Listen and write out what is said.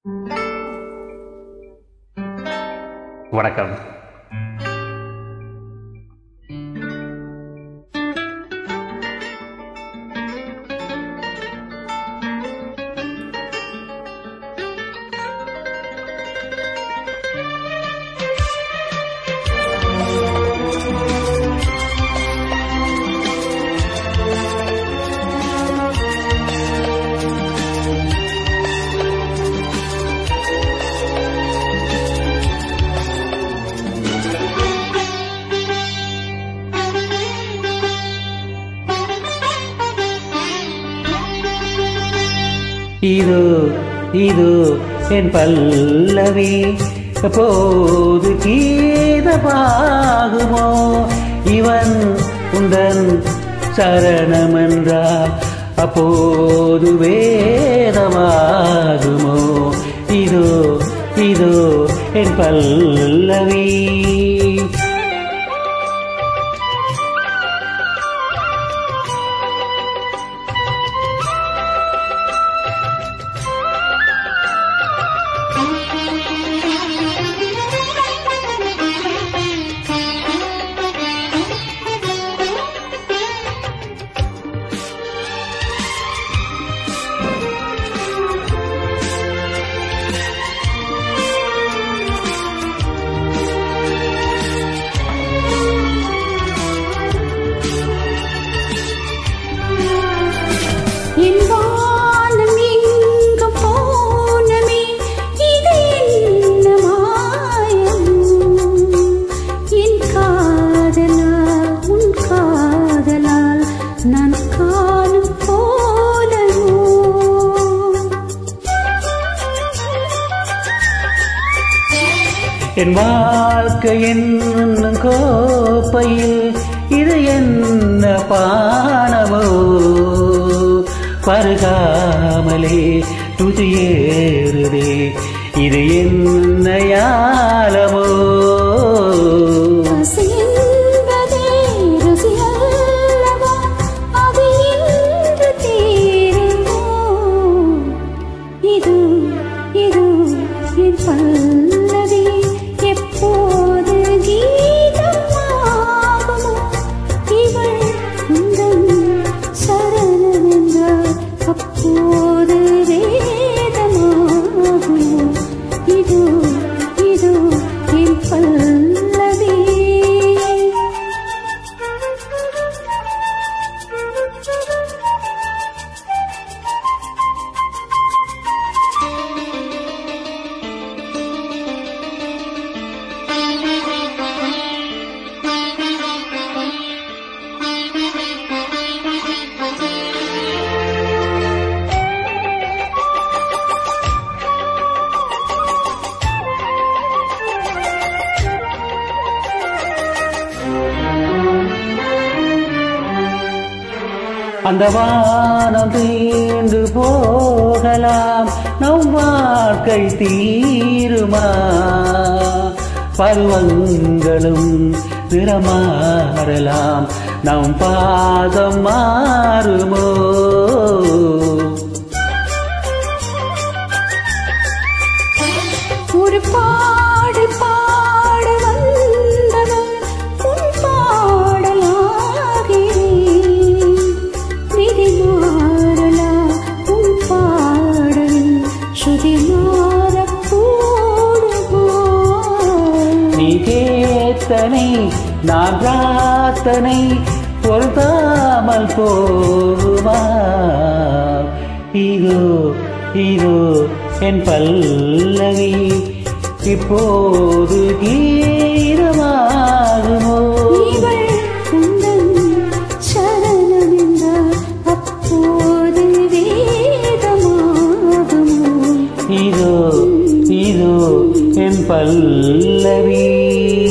வணக்கம் இதோ இதோ என் பல்லவி போது கீதமாகுமோ இவன் உந்தன் சரணமென்றால் அப்போது வேதமாகுமோ இதோ இதோ என் பல்லவி என் வானம் எங்கும் போனமே இது என்ன மாயம் என் காதலால் உன் காதலால் நான் காணும் போலவோ என் வாழ்க்கை என்னும் கோப்பையில் இது என்ன பானமோ பருகாமலே துதியேறுதே இது என்ன யாலமோ பசி என்பதே ருசி அல்லவா அது இன்று தீருமோ இது இது என் பல்லவி எப்போது கீதமாகுமோ இவள் உந்தன் சரணமென்றால் அப்போது வேதமாகுமோ இது இது என் பல்லவி அந்த வானம் தீண்டு போகலாம் நம் வாழ்க்கை தீருமா பருவங்களும் நிறமாறலாம் நம் பாதம் மாறுமோ ஒரு பாடு பாட வந்தவன் உன் பாடலாகிறேன் விதி மாறலா உன் பாடல் ஸ்ருதி மாறக்கூடுமோ நீ கேத்தனை நான் பிரார்த்தனை பொருத்தாமல் போகுமா இதோ இதோ என் பல்லவி இப்போது கீரமாகுமோ இவள் உந்தன் சரணமென்றால் அப்போது வேதமாகுமோ இதோ இதோ என் பல்லவி